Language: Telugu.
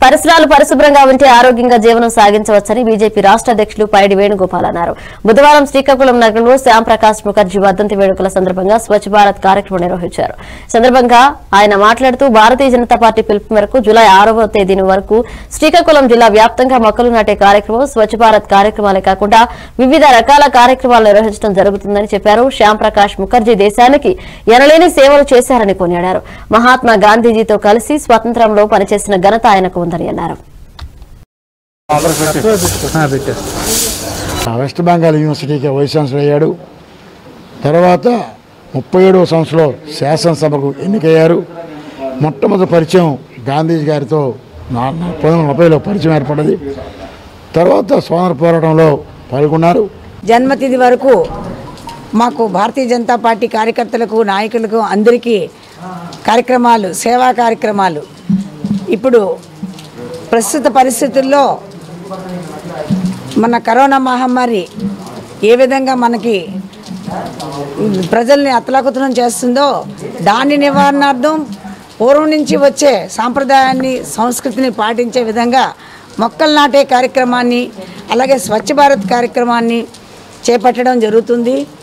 పరిసరాలు పరిశుభ్రంగా ఉంటే ఆరోగ్యంగా జీవనం సాగించవచ్చని బీజేపీ రాష్ట్ర అధ్యక్షులు పైడి వేణుగోపాల్ అన్నారు బుధవారం శ్రీకాకుళం నగరంలో శ్యాంప్రకాష్ ముఖర్జీ వర్ధంతి వేడుకల సందర్భంగా స్వచ్ఛ భారత్ కార్యక్రమం నిర్వహించారు ఈ సందర్భంగా ఆయన మాట్లాడుతూ భారతీయ జనతా పార్టీ పిలుపు మేరకు జులై ఆరవ తేదీన వరకు శ్రీకాకుళం జిల్లా వ్యాప్తంగా మొక్కలు నాటే కార్యక్రమం స్వచ్ఛ భారత్ కార్యక్రమాలే కాకుండా వివిధ రకాల కార్యక్రమాలు నిర్వహించడం జరుగుతుందని చెప్పారు శ్యాంప్రకాష్ ముఖర్జీ దేశానికి ఎనలేని సేవలు చేశారని కొనియాడారు మహాత్మా గాంధీజీతో కలిసి స్వతంత్రంలో పనిచేసిన ఘనత ఆయనకు ఉందని అన్నారు వెస్ట్ బెంగాల్ యూనివర్సిటీకి వైస్ ఛాన్సలర్ అయ్యాడు తర్వాత ముప్పై ఏడవ సంవత్సరంలో శాసనసభకు ఎన్నికయ్యారు మొట్టమొదటి పరిచయం గాంధీజీ గారితో నా- నా పంతొమ్మిది వందల ముప్పైలో పరిచయం ఏర్పడ్డది తర్వాత స్వాతంత్ర పోరాటంలో పాల్గొన్నారు జన్మతిథి వరకు మాకు భారతీయ జనతా పార్టీ కార్యకర్తలకు నాయకులకు అందరికీ కార్యక్రమాలు సేవా కార్యక్రమాలు ఇప్పుడు ప్రస్తుత పరిస్థితుల్లో మన కరోనా మహమ్మారి ఏ విధంగా మనకి ప్రజల్ని అతలాకుతలం చేస్తుందో దాని నివారణార్థం పూర్వం నుంచి వచ్చే సాంప్రదాయాన్ని సంస్కృతిని పాటించే విధంగా మొక్కలు నాటే కార్యక్రమాన్ని అలాగే స్వచ్ఛ భారత్ కార్యక్రమాన్ని చేపట్టడం జరుగుతుంది